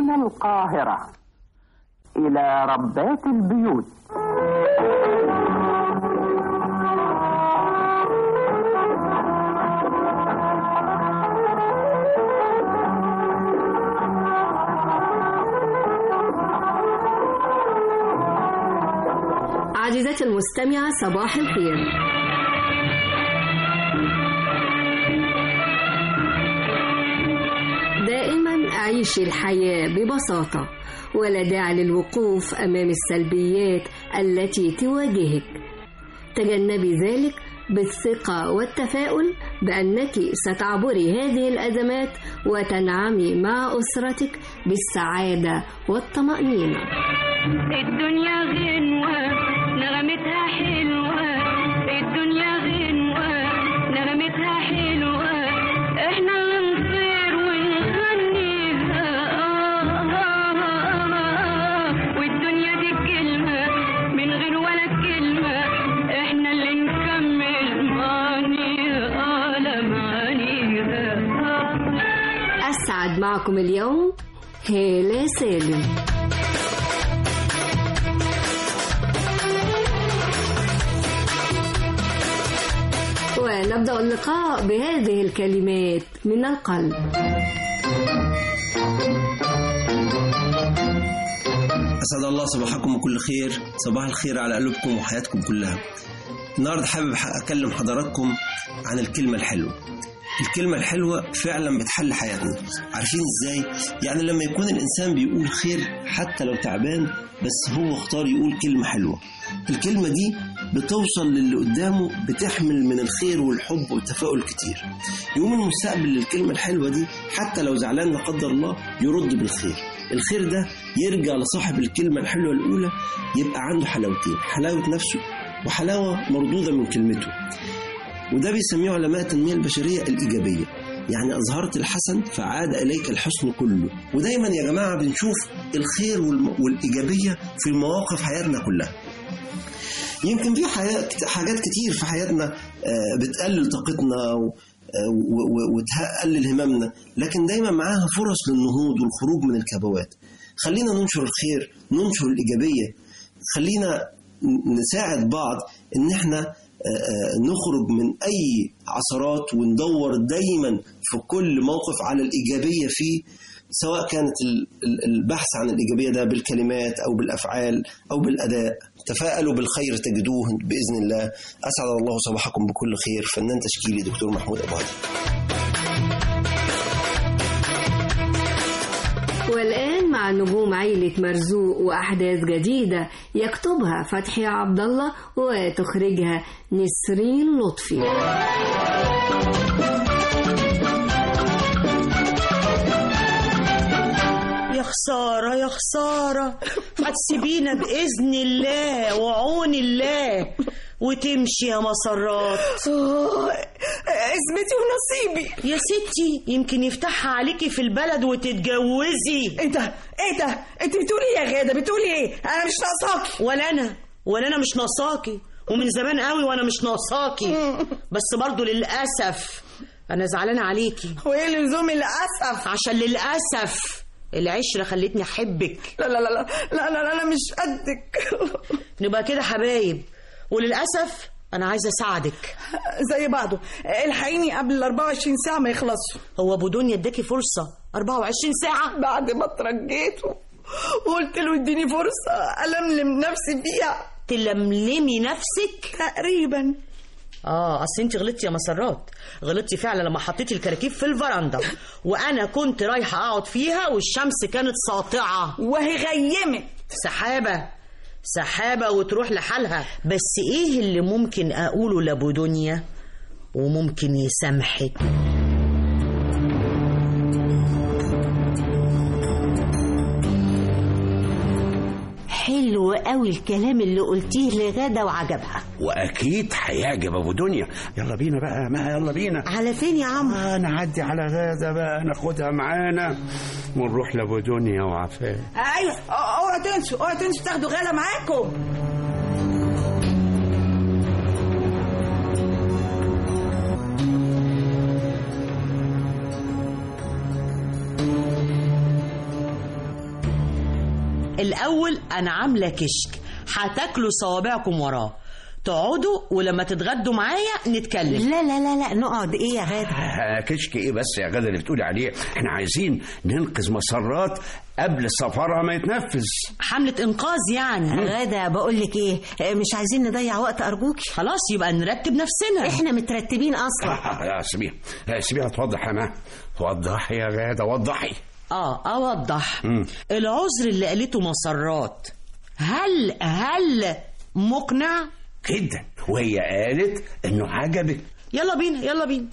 من القاهرة إلى ربات البيوت عزيزتي المستمعة صباح الخير دائما أعيش الحياة ببساطة ولا داعي للوقوف أمام السلبيات التي تواجهك تجنبي ذلك بالثقة والتفاؤل بأنك ستعبري هذه الأزمات وتنعمي مع أسرتك بالسعادة والطمأنينة الدنيا غنوة نغمتها حلوة الدنيا غنوة نغمتها حلوة احنا نطير ونغنيها آه آه آه آه والدنيا دي كلمة من غير ولا كلمة احنا اللي نكمل معانيها لا معانيها أسعد معكم اليوم هالة سالم ونبدأ اللقاء بهذه الكلمات من القلب أسعد الله صباحكم بكل خير صباح الخير على قلوبكم وحياتكم كلها النهاردة حابب أكلم حضراتكم عن الكلمة الحلوة الكلمة الحلوة فعلا بتحل حياتنا عارفين ازاي؟ يعني لما يكون الإنسان بيقول خير حتى لو تعبان بس هو اختار يقول كلمة حلوة الكلمة دي بتوصل للي قدامه بتحمل من الخير والحب والتفاؤل كتير يوم المستقبل للكلمة الحلوة دي حتى لو زعلان لا قدر الله يرد بالخير الخير ده يرجع لصاحب الكلمة الحلوة الأولى يبقى عنده حلاوتين حلاوة نفسه وحلاوة مردودة من كلمته وده بيسميه علماء التنمية البشرية الإيجابية يعني أظهرت الحسن فعاد إليك الحسن كله ودايما يا جماعة بنشوف الخير والم- والإيجابية في مواقف حياتنا كلها يمكن في حياة حاجات كتير في حياتنا آه، بتقلل طاقتنا و- آه، و- و- وتقلل هممنا لكن دايما معاها فرص للنهوض والخروج من الكبوات خلينا ننشر الخير ننشر الإيجابية خلينا ن- نساعد بعض إن احنا آه، آه، نخرج من أي عثرات وندور دايما في كل موقف على الإيجابية فيه سواء كانت ال- ال- البحث عن الإيجابية ده بالكلمات أو بالأفعال أو بالأداء تفاءلوا بالخير تجدوه بإذن الله أسعد الله صباحكم بكل خير فنان تشكيلي دكتور محمود أبو هادي والآن مع نجوم عيلة مرزوق وأحداث جديدة يكتبها فتحي عبد الله وتخرجها نسرين لطفي يا خسارة يا خسارة هتسيبينا بإذن الله وعون الله وتمشي يا مسرات اسمتي ونصيبي يا ستي يمكن يفتحها عليكي في البلد وتتجوزي ايه ده ايه ده انت بتقولي ايه يا غاده بتقولي ايه انا مش ناقصاكي ولا أنا ولا أنا مش ناقصاكي ومن زمان قوي وأنا مش ناقصاكي بس برضو للأسف أنا زعلانة عليكي وايه لزوم للاسف عشان للأسف العشرة خلتني أحبك لا لا لا لا لا لا, لا, لا مش قدك نبقى كده حبايب وللأسف أنا عايزة أساعدك زي بعضه الحقيني قبل ال 24 ساعه ما يخلصوا هو ابو دنيا اداكي فرصه 24 ساعه بعد ما اترجيته وقلت له اديني فرصه الملم نفسي فيها تلملمي نفسك تقريبا اه اصل انت غلطتي يا مسرات غلطتي فعلا لما حطيتي الكراكيب في الفرندا وانا كنت رايحه اقعد فيها والشمس كانت ساطعه وهي غيمت سحابه سحابه وتروح لحالها بس ايه اللي ممكن اقوله لابو دنيا وممكن يسامحك حلو قوي الكلام اللي قلتيه لغادة وعجبها واكيد هيعجب ابو دنيا يلا بينا بقى ما يلا بينا على فين يا عم آه نعدي على غاده بقى ناخدها معانا ونروح لابو دنيا وعفاه ايوه اوعوا تنسوا اوعوا تنسوا تاخدوا غاده معاكم الاول انا عامله كشك هتاكلوا صوابعكم وراه تقعدوا ولما تتغدوا معايا نتكلم لا لا لا لا نقعد ايه يا غاده آه، كشك ايه بس يا غدا اللي بتقولي عليه احنا عايزين ننقذ مسرات قبل سفرها ما يتنفذ حمله انقاذ يعني غاده بقول لك ايه آه، مش عايزين نضيع وقت ارجوكي خلاص يبقى نرتب نفسنا احنا مترتبين اصلا آه، يا سيبيها آه، سيبيها توضح يا ما وضحي يا غاده وضحي اه اوضح مم. العذر اللي قالته مسرات هل هل مقنع جدا وهي قالت انه عجبك يلا بينا يلا بينا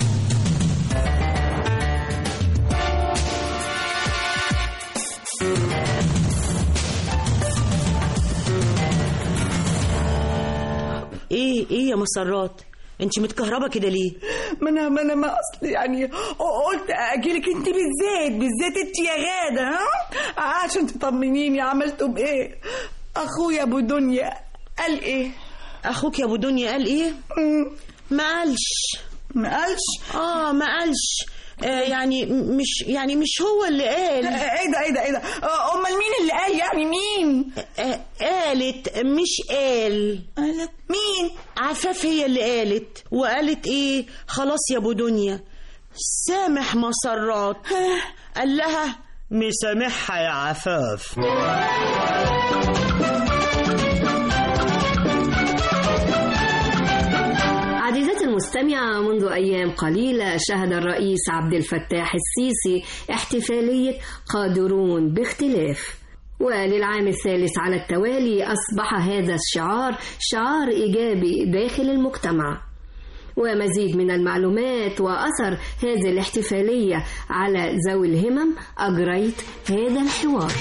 ايه ايه يا مسرات انت متكهربه كده ليه ما انا ما انا ما اصل يعني قلت اجيلك انت بالذات بالذات انت يا غاده ها عشان تطمنيني عملتوا بايه اخويا ابو دنيا قال ايه اخوك يا ابو دنيا قال ايه مم، ما قالش ما قالش اه ما قالش آه يعني م- مش يعني مش هو اللي قال ايه ده ايه ده ايه ده آه، امال مين اللي قال يعني مين آه قالت مش قال قالت مين عفاف هي اللي قالت وقالت ايه خلاص يا ابو دنيا سامح مسرات قال لها مسامحها يا عفاف عزيزتي المستمعة منذ أيام قليلة شهد الرئيس عبد الفتاح السيسي احتفالية قادرون باختلاف وللعام الثالث على التوالي أصبح هذا الشعار شعار إيجابي داخل المجتمع ومزيد من المعلومات وأثر هذه الاحتفالية على ذوي الهمم أجريت هذا الحوار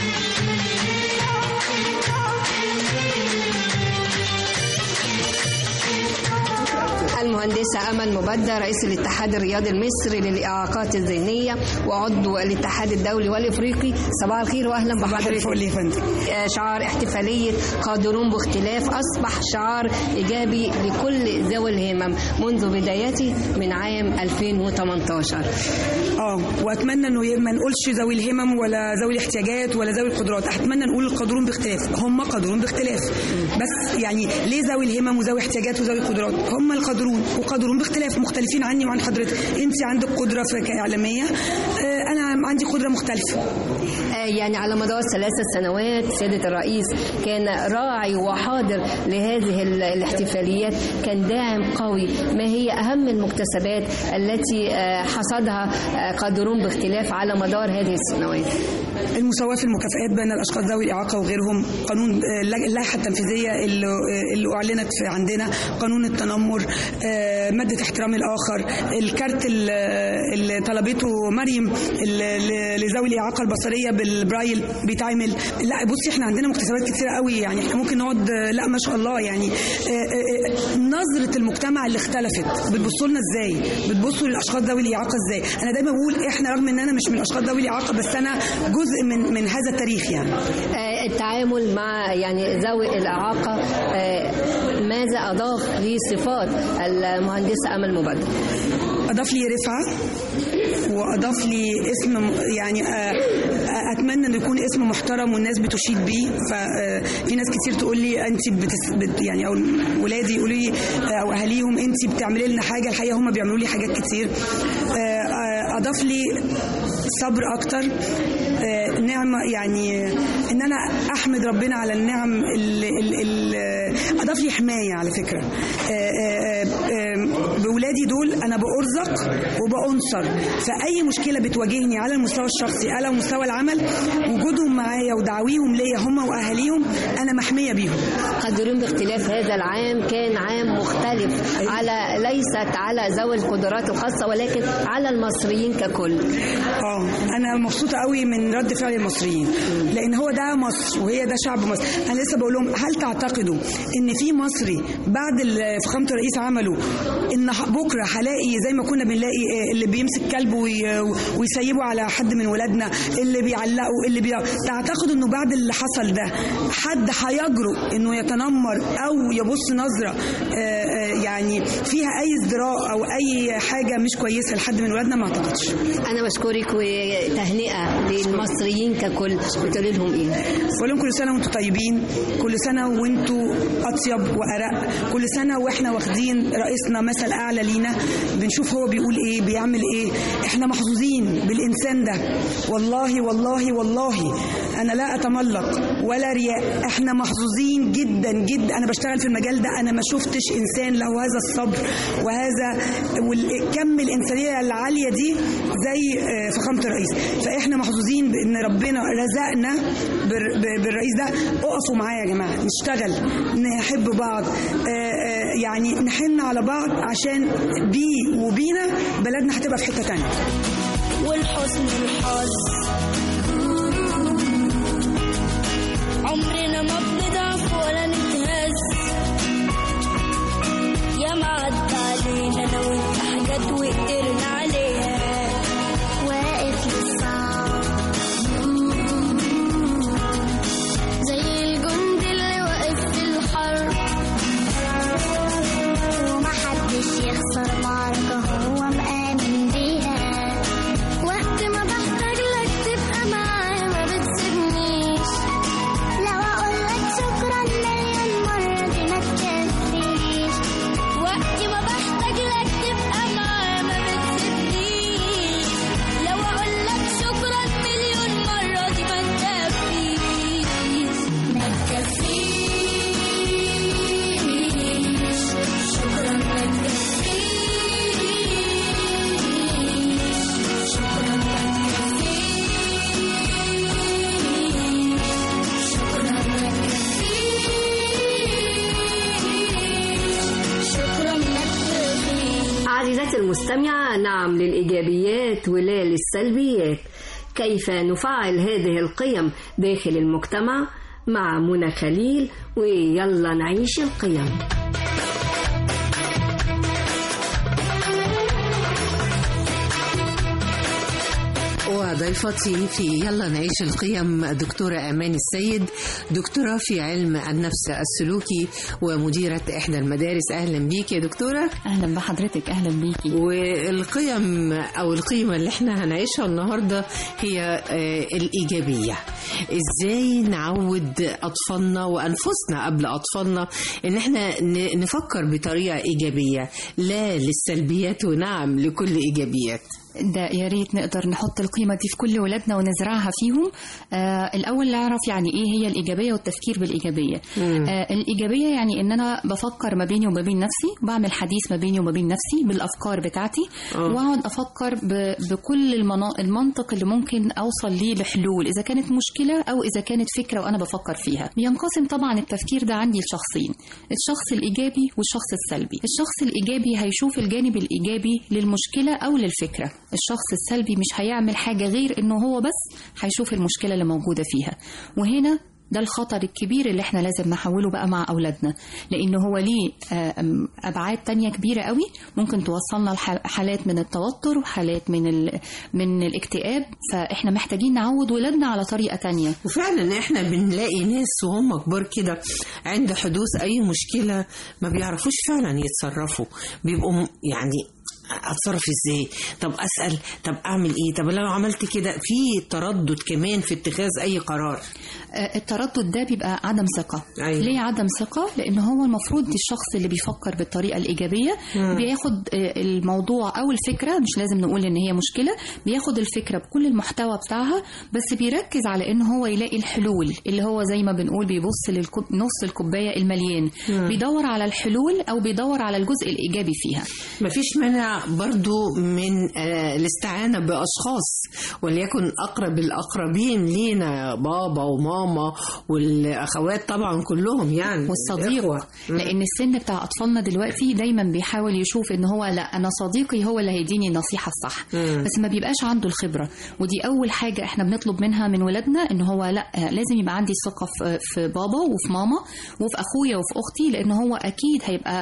المهندسة أمل مبدة رئيس الاتحاد الرياضي المصري للإعاقات الذهنية وعضو الاتحاد الدولي والإفريقي صباح الخير وأهلا بحضرتك الفل يا فندم آه، شعار احتفالية قادرون باختلاف أصبح شعار إيجابي لكل ذوي الهمم منذ بدايته من عام 2018 اه واتمنى انه ي- ما نقولش ذوي الهمم ولا ذوي الاحتياجات ولا ذوي القدرات اتمنى نقول القادرون باختلاف هم قادرون باختلاف بس يعني ليه ذوي الهمم وذوي احتياجات وذوي قدرات هم القادرون وقادرون باختلاف مختلفين عني وعن حضرتك انت عندك قدره في كاعلاميه آه، انا عندي قدره مختلفه آه، يعني على مدار ثلاثة سنوات سيادة الرئيس كان راعي وحاضر لهذه ال- الاحتفاليات كان داعم قوي ما هي أهم المكتسبات التي آه، حصدها آه، قادرون باختلاف على مدار هذه السنوات المساواة في المكافآت بين الأشخاص ذوي الإعاقة وغيرهم قانون آه، الل- اللائحة التنفيذية اللي آه، اللي أعلنت في عندنا قانون التنمر آه، مادة احترام الآخر الكارت ال- اللي طلبته مريم ال- ل- لذوي الإعاقة البصرية بالبرايل بيتعمل لا بصي احنا عندنا مكتسبات كتيرة قوي يعني احنا ممكن نقعد آه، لا ما شاء الله يعني آه، آه، آه، نظرة المجتمع اللي اختلفت بتبصوا لنا ازاي بتبصوا للأشخاص ذوي الإعاقة ازاي أنا دايما بقول احنا رغم ان أنا مش من الأشخاص ذوي الإعاقة بس أنا جزء من من هذا التاريخ يعني آه، التعامل مع يعني ذوي الإعاقة آه، ماذا أضاف لصفات المهندسة أمل مبدر اضاف لي رفعه واضاف لي اسم يعني آه، آه، اتمنى انه يكون اسم محترم والناس بتشيد بيه ففي ناس كتير تقول لي انت بتس بت يعني او ولادي يقولوا لي آه، او اهاليهم انت بتعملي لنا حاجه الحقيقه هم بيعملوا لي حاجات كتير آه، آه، اضاف لي صبر اكتر آه، نعمه يعني ان انا احمد ربنا على النعم اللي اضاف لي حمايه على فكره آه، آه، آه، بولادي دول انا بأرزق وبأنصر فأي مشكلة بتواجهني على المستوى الشخصي على مستوى العمل وجودهم معايا ودعويهم ليا هم وأهاليهم أنا محمية بيهم قادرون باختلاف هذا العام كان عام مختلف على ليست على ذوي القدرات الخاصة ولكن على المصريين ككل اه انا مبسوطه قوي من رد فعل المصريين لان هو ده مصر وهي ده شعب مصر انا لسه بقول لهم هل تعتقدوا ان في مصري بعد ال- فخامه الرئيس عمله ان ان ح- بكره هلاقي زي ما كنا بنلاقي آه، اللي بيمسك كلب وي- ويسيبه على حد من ولادنا اللي بيعلقوا اللي بي... تعتقد انه بعد اللي حصل ده حد هيجرؤ انه يتنمر او يبص نظره آه، آه، يعني فيها اي ازدراء او اي حاجه مش كويسه لحد من ولادنا ما اعتقدش انا بشكرك وتهنئه للمصريين ككل بتقولي لهم ايه بقول لهم كل سنه وانتم طيبين كل سنه وانتم اطيب وارق كل سنه واحنا واخدين رئيسنا مثل اعلى لينا بنشوف هو بيقول ايه بيعمل ايه احنا محظوظين بالانسان ده والله والله والله انا لا اتملق ولا رياء احنا محظوظين جدا جدا انا بشتغل في المجال ده انا ما شفتش انسان له هذا الصبر وهذا والكم الانسانيه العاليه دي زي آه، فخامه الرئيس فاحنا محظوظين بان ربنا رزقنا بال- ب- بالرئيس ده اقفوا معايا يا جماعه نشتغل نحب بعض آه، آه، يعني نحن على بعض عشان بيه وبينا بلدنا هتبقى في حته تانيه والحزن الحظ عمرنا ما بنضعف ولا نتهز يا ما عدى علينا انا وانت حاجات وقدرنا عليها واقف للصعب زي الجند اللي واقف في الحرب ومحدش يخسر معركة هو مآمن بيها وقت ما بحتاج لك تبقى معايا ما بتسيبنيش لو اقولك شكرا مليون مرة دي ما تكفيش وقت ما بحتاج لك تبقى معايا ما بتسيبنيش لو اقولك شكرا مليون مرة دي ما تكفيش ما تكفيش شكرا ما تكفيش شكرا ما تكفيش شكرا ما تكفيش شكرا ما تكفيش عزيزتي المستمعة نعم للإيجابيات ولا للسلبيات كيف نفعل هذه القيم داخل المجتمع مع منى خليل ويلا نعيش القيم وضيفتي في يلا نعيش القيم دكتورة أمان السيد دكتورة في علم النفس السلوكي ومديرة إحدى المدارس أهلا بيك يا دكتورة اهلا بحضرتك اهلا بيكي والقيم أو القيمة اللي احنا هنعيشها النهاردة هي آه، الإيجابية إزاي نعود أطفالنا وأنفسنا قبل أطفالنا إن احنا ن- نفكر بطريقة إيجابية لا للسلبيات ونعم لكل إيجابيات ده يا ريت نقدر نحط القيمة دي في كل ولادنا ونزرعها فيهم آه الأول نعرف يعني إيه هي الإيجابية والتفكير بالإيجابية مم. آه الإيجابية يعني إن أنا بفكر ما بيني وما بين نفسي بعمل حديث ما بيني وما بين نفسي بالأفكار بتاعتي آه. وأقعد أفكر ب- بكل المنا- المنطق اللي ممكن أوصل ليه لحلول إذا كانت مشكلة أو إذا كانت فكرة وأنا بفكر فيها بينقسم طبعا التفكير ده عندي لشخصين الشخص الإيجابي والشخص السلبي الشخص الإيجابي هيشوف الجانب الإيجابي للمشكلة أو للفكرة الشخص السلبي مش هيعمل حاجة غير إنه هو بس هيشوف المشكلة اللي موجودة فيها وهنا ده الخطر الكبير اللي احنا لازم نحوله بقى مع أولادنا لأنه هو ليه آه، أم، أبعاد تانية كبيرة قوي ممكن توصلنا لحالات من التوتر وحالات من ال... من الاكتئاب فاحنا محتاجين نعود ولادنا على طريقة تانية وفعلا احنا بنلاقي ناس وهم كبار كده عند حدوث اي مشكله ما بيعرفوش فعلا يتصرفوا بيبقوا م- يعني اتصرف ازاي طب اسال طب اعمل ايه طب لو عملت كده في تردد كمان في اتخاذ اي قرار آه، التردد ده بيبقى عدم ثقة أيوة. ليه عدم ثقة؟ لأن هو المفروض الشخص اللي بيفكر بالطريقة الإيجابية مم. بياخد آه، الموضوع أو الفكرة مش لازم نقول إن هي مشكلة بياخد الفكرة بكل المحتوى بتاعها بس بيركز على إن هو يلاقي الحلول اللي هو زي ما بنقول بيبص لنص الكوباية المليان مم. بيدور على الحلول أو بيدور على الجزء الإيجابي فيها مفيش مانع برضو من آه، الاستعانة بأشخاص وليكن أقرب الأقربين لينا بابا وماما والأخوات طبعا كلهم يعني والصديق الإخوة. مم. لان السن بتاع اطفالنا دلوقتي دايما بيحاول يشوف ان هو لا انا صديقي هو اللي هيديني النصيحه الصح مم. بس ما بيبقاش عنده الخبره ودي اول حاجه احنا بنطلب منها من ولادنا ان هو لا لازم يبقى عندي ثقه في في بابا وفي ماما وفي اخويا وفي اختي لان هو اكيد هيبقى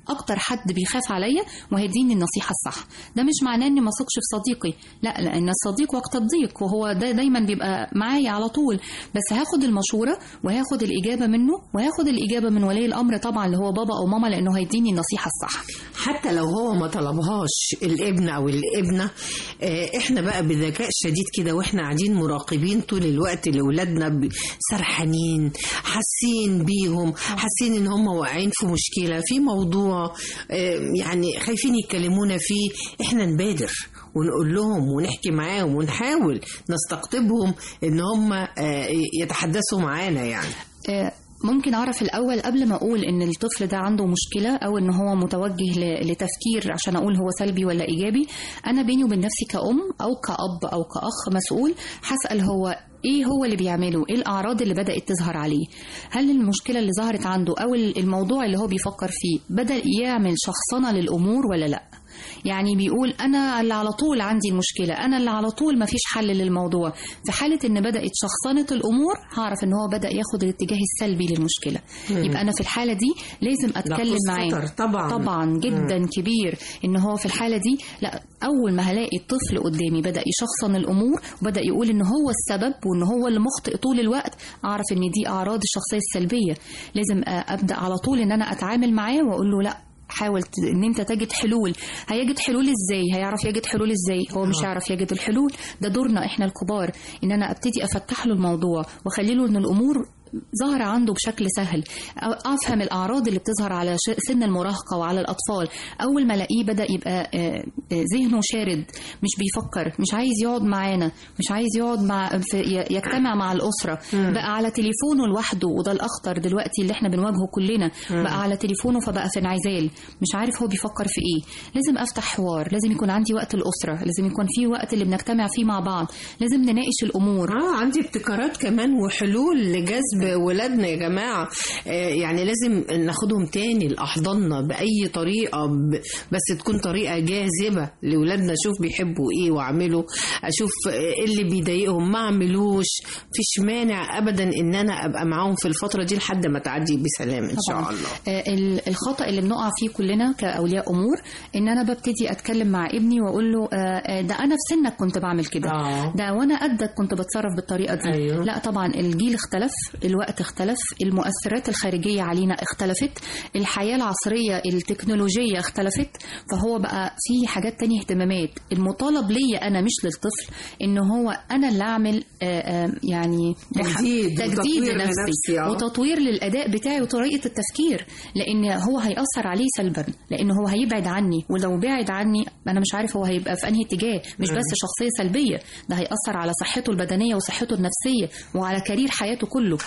اكتر حد بيخاف عليا وهيديني النصيحه الصح ده مش معناه اني ما اثقش في صديقي لا لان الصديق وقت الضيق وهو ده دايما بيبقى معايا على طول بس هاخد المشوره وهاخد الاجابه منه وهاخد الاجابه من ولي الامر طبعا اللي هو بابا او ماما لانه هيديني النصيحه الصح حتى لو هو ما طلبهاش الابن او الابنه آه، احنا بقى بذكاء شديد كده واحنا قاعدين مراقبين طول الوقت لاولادنا ب- سرحانين حاسين بيهم حاسين ان هم واقعين في مشكله في موضوع آه، يعني خايفين يتكلمونا فيه احنا نبادر ونقول لهم ونحكي معاهم ونحاول نستقطبهم ان هم آه، يتحدثوا معانا يعني آه، ممكن اعرف الاول قبل ما اقول ان الطفل ده عنده مشكله او ان هو متوجه ل- لتفكير عشان اقول هو سلبي ولا ايجابي انا بيني وبين نفسي كأم او كأب او كأخ مسؤول هسأل هو ايه هو اللي بيعمله ايه الاعراض اللي بدأت تظهر عليه هل المشكله اللي ظهرت عنده او الموضوع اللي هو بيفكر فيه بدأ يعمل شخصنه للامور ولا لا يعني بيقول انا اللي على طول عندي المشكله انا اللي على طول ما فيش حل للموضوع في حاله ان بدات شخصنه الامور هعرف ان هو بدا ياخد الاتجاه السلبي للمشكله مم. يبقى انا في الحاله دي لازم اتكلم قوس معاه خطر طبعاً. طبعا جدا مم. كبير ان هو في الحاله دي لا اول ما هلاقي الطفل قدامي بدا يشخصن الامور وبدا يقول ان هو السبب وان هو اللي مخطئ طول الوقت اعرف ان دي اعراض الشخصيه السلبيه لازم أ- ابدا على طول ان انا اتعامل معاه واقول له لا حاول ت- ان انت تجد حلول هيجد حلول ازاي هيعرف يجد حلول ازاي هو مش آه. هيعرف يجد الحلول ده دورنا احنا الكبار ان انا ابتدي افتح له الموضوع واخلي له ان الامور ظاهرة عنده بشكل سهل أو- أفهم الأعراض اللي بتظهر على ش- سن المراهقة وعلى الأطفال أول ما ألاقيه بدأ يبقى آه، آه، ذهنه شارد مش بيفكر مش عايز يقعد معانا مش عايز يقعد مع في ي- يجتمع مع الأسرة مم. بقى على تليفونه لوحده وده الأخطر دلوقتي اللي احنا بنواجهه كلنا مم. بقى على تليفونه فبقى في انعزال مش عارف هو بيفكر في ايه لازم افتح حوار لازم يكون عندي وقت الأسرة لازم يكون في وقت اللي بنجتمع فيه مع بعض لازم نناقش الأمور اه عندي ابتكارات كمان وحلول لجذب ولادنا يا جماعه آه يعني لازم ناخدهم تاني لاحضاننا باي طريقه ب... بس تكون طريقه جاذبه لاولادنا اشوف بيحبوا ايه واعمله اشوف آه، ايه اللي بيضايقهم ما اعملوش مفيش مانع ابدا ان انا ابقى معاهم في الفتره دي لحد ما تعدي بسلام ان شاء طبعاً. الله آه، ال- الخطأ اللي بنقع فيه كلنا كأولياء أمور إن أنا ببتدي أتكلم مع ابني وأقول له آه، آه، ده أنا في سنك كنت بعمل كده آه. ده وأنا قدك كنت بتصرف بالطريقة دي أيوه. لا طبعا الجيل اختلف الوقت اختلف المؤثرات الخارجية علينا اختلفت الحياة العصرية التكنولوجية اختلفت فهو بقى في حاجات تانية اهتمامات المطالب ليا أنا مش للطفل إن هو أنا اللي أعمل آه، آه، يعني تجديد تجديد وتطوير لنفسي لنفسي، آه. وتطوير للاداء بتاعي وطريقه التفكير لان هو هياثر عليه سلبا لان هو هيبعد عني ولو بعد عني انا مش عارف هو هيبقى في انهي اتجاه مش مم. بس شخصيه سلبيه ده هياثر على صحته البدنيه وصحته النفسيه وعلى كارير حياته كله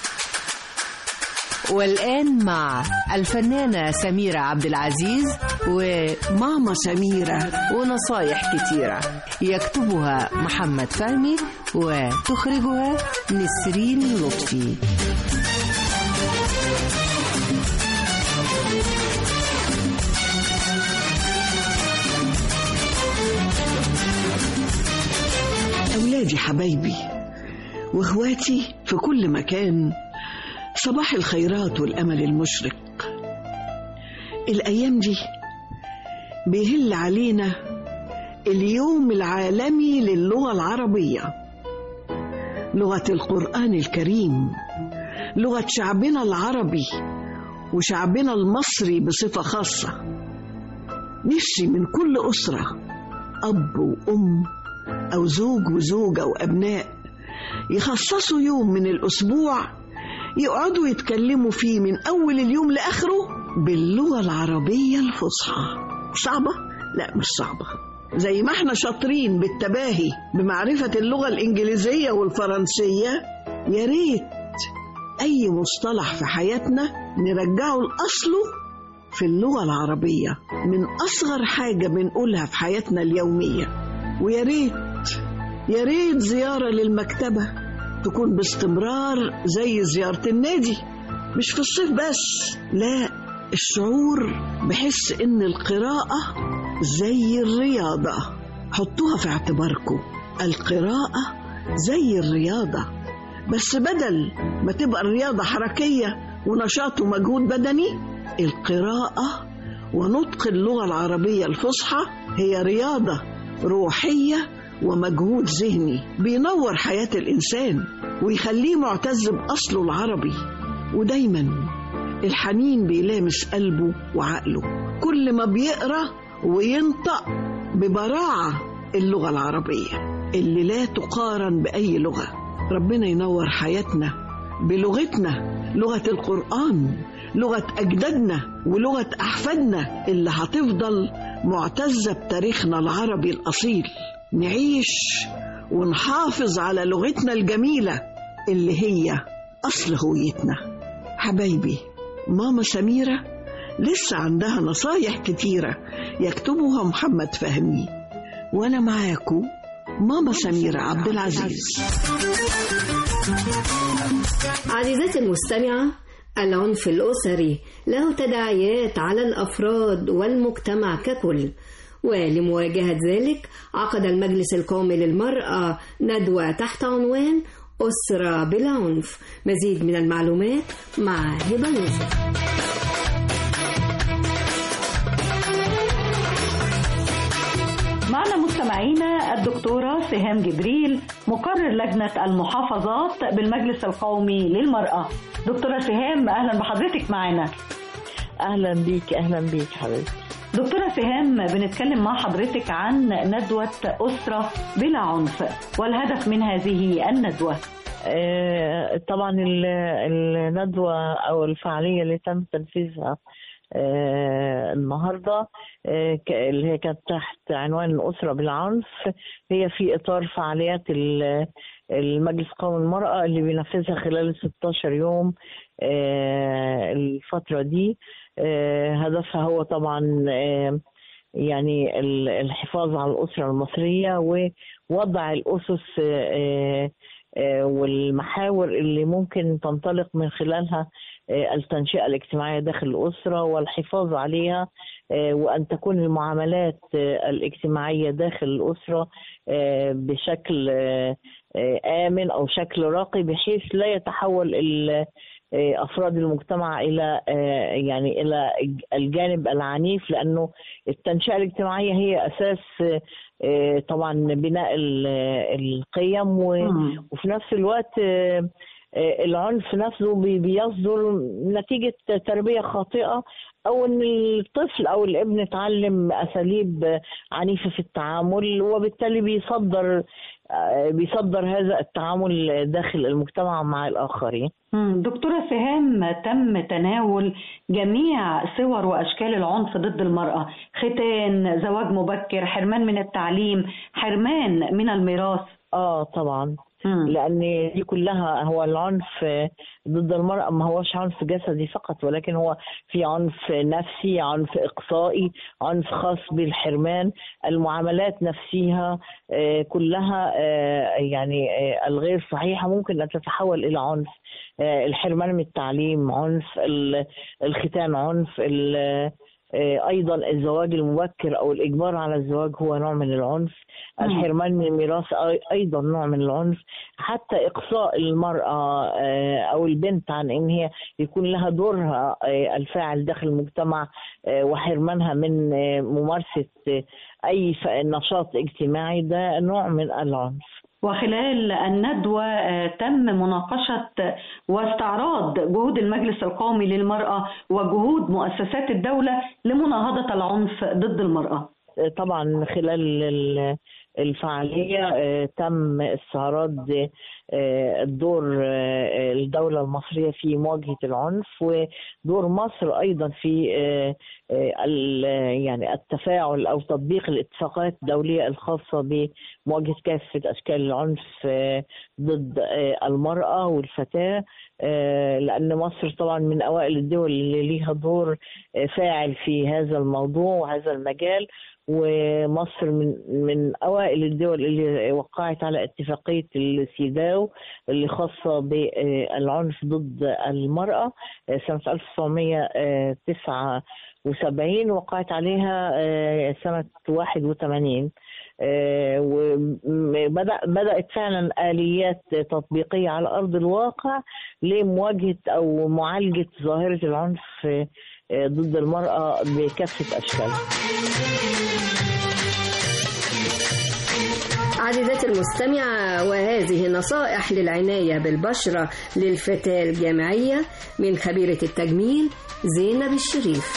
والآن مع الفنانة سميرة عبد العزيز وماما سميرة ونصايح كتيرة يكتبها محمد فهمي وتخرجها نسرين لطفي أولادي حبايبي وإخواتي في كل مكان صباح الخيرات والأمل المشرق الأيام دي بيهل علينا اليوم العالمي للغة العربية لغة القرآن الكريم لغة شعبنا العربي وشعبنا المصري بصفة خاصة نفسي من كل أسرة أب وأم أو زوج وزوجة وأبناء يخصصوا يوم من الأسبوع يقعدوا يتكلموا فيه من أول اليوم لآخره باللغة العربية الفصحى صعبة؟ لا مش صعبة زي ما احنا شاطرين بالتباهي بمعرفة اللغة الإنجليزية والفرنسية يا ريت أي مصطلح في حياتنا نرجعه لأصله في اللغة العربية من أصغر حاجة بنقولها في حياتنا اليومية ويا ريت يا ريت زيارة للمكتبة تكون باستمرار زي زيارة النادي مش في الصيف بس لا الشعور بحس إن القراءة زي الرياضة حطوها في اعتباركم القراءة زي الرياضة بس بدل ما تبقى الرياضة حركية ونشاط ومجهود بدني القراءة ونطق اللغة العربية الفصحى هي رياضة روحية ومجهود ذهني بينور حياة الإنسان ويخليه معتز بأصله العربي ودايما الحنين بيلامس قلبه وعقله كل ما بيقرأ وينطق ببراعة اللغة العربية اللي لا تقارن بأي لغة ربنا ينور حياتنا بلغتنا لغة القرآن لغة أجدادنا ولغة أحفادنا اللي هتفضل معتزة بتاريخنا العربي الأصيل نعيش ونحافظ على لغتنا الجميلة اللي هي أصل هويتنا حبايبي ماما سميرة لسه عندها نصايح كتيرة يكتبها محمد فهمي وأنا معاكم ماما سميرة عبد العزيز عزيزتي المستمعة العنف الأسري له تداعيات على الأفراد والمجتمع ككل ولمواجهة ذلك عقد المجلس القومي للمرأة ندوة تحت عنوان أسرة بلا عنف مزيد من المعلومات مع هبة يوسف معنا مستمعينا الدكتورة سهام جبريل مقرر لجنة المحافظات بالمجلس القومي للمرأة دكتورة سهام أهلا بحضرتك معنا اهلا بيك اهلا بيك حبيبتي دكتورة سهام بنتكلم مع حضرتك عن ندوة أسرة بلا عنف والهدف من هذه الندوة آه، طبعا ال- الندوة أو الفعالية اللي تم تنفيذها آه، النهاردة آه، ك- اللي هي كانت تحت عنوان الأسرة بالعنف هي في إطار فعاليات ال- المجلس القومي للمرأة اللي بينفذها خلال 16 يوم آه، الفترة دي آه، هدفها هو طبعا آه، يعني ال- الحفاظ على الأسرة المصرية ووضع الأسس آه، آه، والمحاور اللي ممكن تنطلق من خلالها آه، التنشئة الاجتماعية داخل الأسرة والحفاظ عليها آه، وأن تكون المعاملات آه، الاجتماعية داخل الأسرة آه، بشكل آه، آه، آمن أو شكل راقي بحيث لا يتحول ال- آه، افراد المجتمع الى آه، يعني الى الجانب العنيف لانه التنشئه الاجتماعيه هي اساس آه، طبعا بناء ال- القيم و- وفي نفس الوقت آه، آه، العنف نفسه بي- بيصدر نتيجه تربيه خاطئه او ان الطفل او الابن اتعلم اساليب عنيفه في التعامل وبالتالي بيصدر آه، بيصدر هذا التعامل داخل المجتمع مع الاخرين مم. دكتورة سهام تم تناول جميع صور وأشكال العنف ضد المرأة ختان زواج مبكر حرمان من التعليم حرمان من الميراث اه طبعا لان دي كلها هو العنف ضد المرأة ما هوش عنف جسدي فقط ولكن هو في عنف نفسي عنف إقصائي عنف خاص بالحرمان المعاملات نفسها آه، كلها آه، يعني آه، الغير صحيحة ممكن أن تتحول إلى عنف آه، الحرمان من التعليم عنف ال- الختان عنف ال- آه، ايضا الزواج المبكر او الاجبار على الزواج هو نوع من العنف مم. الحرمان من الميراث أي- ايضا نوع من العنف حتى اقصاء المراه آه، او البنت عن ان هي يكون لها دورها آه، الفاعل داخل المجتمع آه، وحرمانها من آه، ممارسه آه، اي ف- نشاط اجتماعي ده نوع من العنف وخلال الندوة آه، تم مناقشة واستعراض جهود المجلس القومي للمرأة وجهود مؤسسات الدولة لمناهضة العنف ضد المرأة طبعا خلال ال- الفعالية آه، تم استعراض آه، الدور آه، الدولة المصرية في مواجهة العنف ودور مصر أيضا في آه، آه، ال- يعني التفاعل أو تطبيق الاتفاقات الدولية الخاصة بمواجهة كافة أشكال العنف آه، ضد آه، المرأة والفتاة آه، لأن مصر طبعا من أوائل الدول اللي ليها دور آه، فاعل في هذا الموضوع وهذا المجال ومصر من من اوائل الدول اللي وقعت على اتفاقيه السيداو اللي خاصه بالعنف ضد المراه سنه 1979 وقعت عليها سنه 81 وبدأت فعلا آليات تطبيقية على أرض الواقع لمواجهة أو معالجة ظاهرة العنف آه، ضد المرأة بكافة أشكالها عزيزاتي المستمعة وهذه نصائح للعناية بالبشرة للفتاة الجامعية من خبيرة التجميل زينب الشريف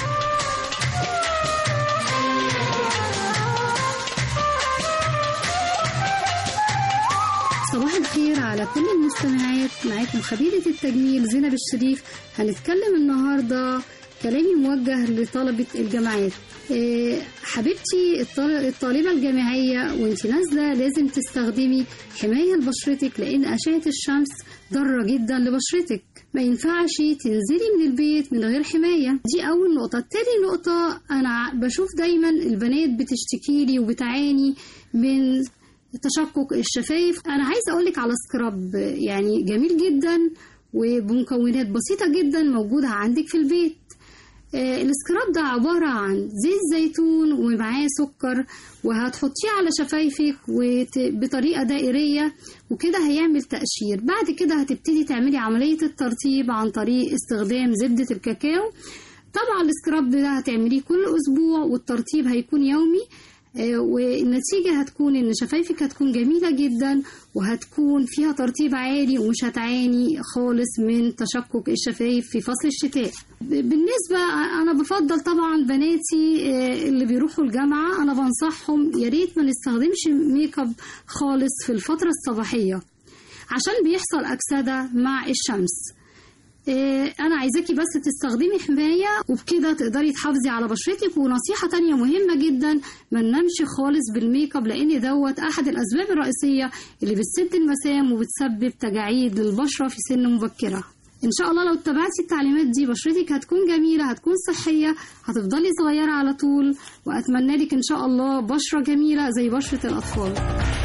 صباح الخير على كل المستمعات معاكم خبيرة التجميل زينب الشريف هنتكلم النهاردة كلامي موجه لطلبة الجامعات إيه، حبيبتي الطال- الطالبة الجامعية وانت نازلة لازم تستخدمي حماية لبشرتك لأن أشعة الشمس ضارة جدا لبشرتك ما ينفعش تنزلي من البيت من غير حماية دي أول نقطة تاني نقطة أنا بشوف دايما البنات بتشتكي لي وبتعاني من تشقق الشفايف انا عايزه اقولك على سكراب يعني جميل جدا وبمكونات بسيطه جدا موجوده عندك في البيت آه، السكراب ده عبارة عن زيت زيتون ومعاه سكر وهتحطيه على شفايفك وت- بطريقة دائرية وكده هيعمل تقشير بعد كده هتبتدي تعملي عملية الترطيب عن طريق استخدام زبدة الكاكاو طبعا السكراب ده هتعمليه كل أسبوع والترطيب هيكون يومي آه، والنتيجة هتكون إن شفايفك هتكون جميلة جدا وهتكون فيها ترطيب عالي ومش هتعاني خالص من تشقق الشفايف في فصل الشتاء ب- بالنسبة أنا بفضل طبعا بناتي آه، اللي بيروحوا الجامعة أنا بنصحهم يا ريت ما نستخدمش ميك اب خالص في الفترة الصباحية عشان بيحصل أكسدة مع الشمس إيه، انا عايزاكي بس تستخدمي حمايه وبكده تقدري تحافظي على بشرتك ونصيحه تانية مهمه جدا ما ننامش خالص بالميك اب لان دوت احد الاسباب الرئيسيه اللي بتسد المسام وبتسبب تجاعيد للبشره في سن مبكره ان شاء الله لو اتبعتي التعليمات دي بشرتك هتكون جميله هتكون صحيه هتفضلي صغيره على طول واتمنى لك ان شاء الله بشره جميله زي بشره الاطفال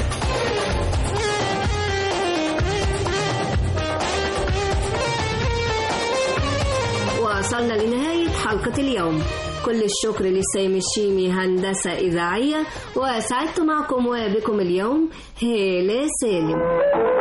وصلنا لنهاية حلقة اليوم كل الشكر لسامي الشيمي هندسة إذاعية وسعدت معكم وبكم اليوم هالة سالم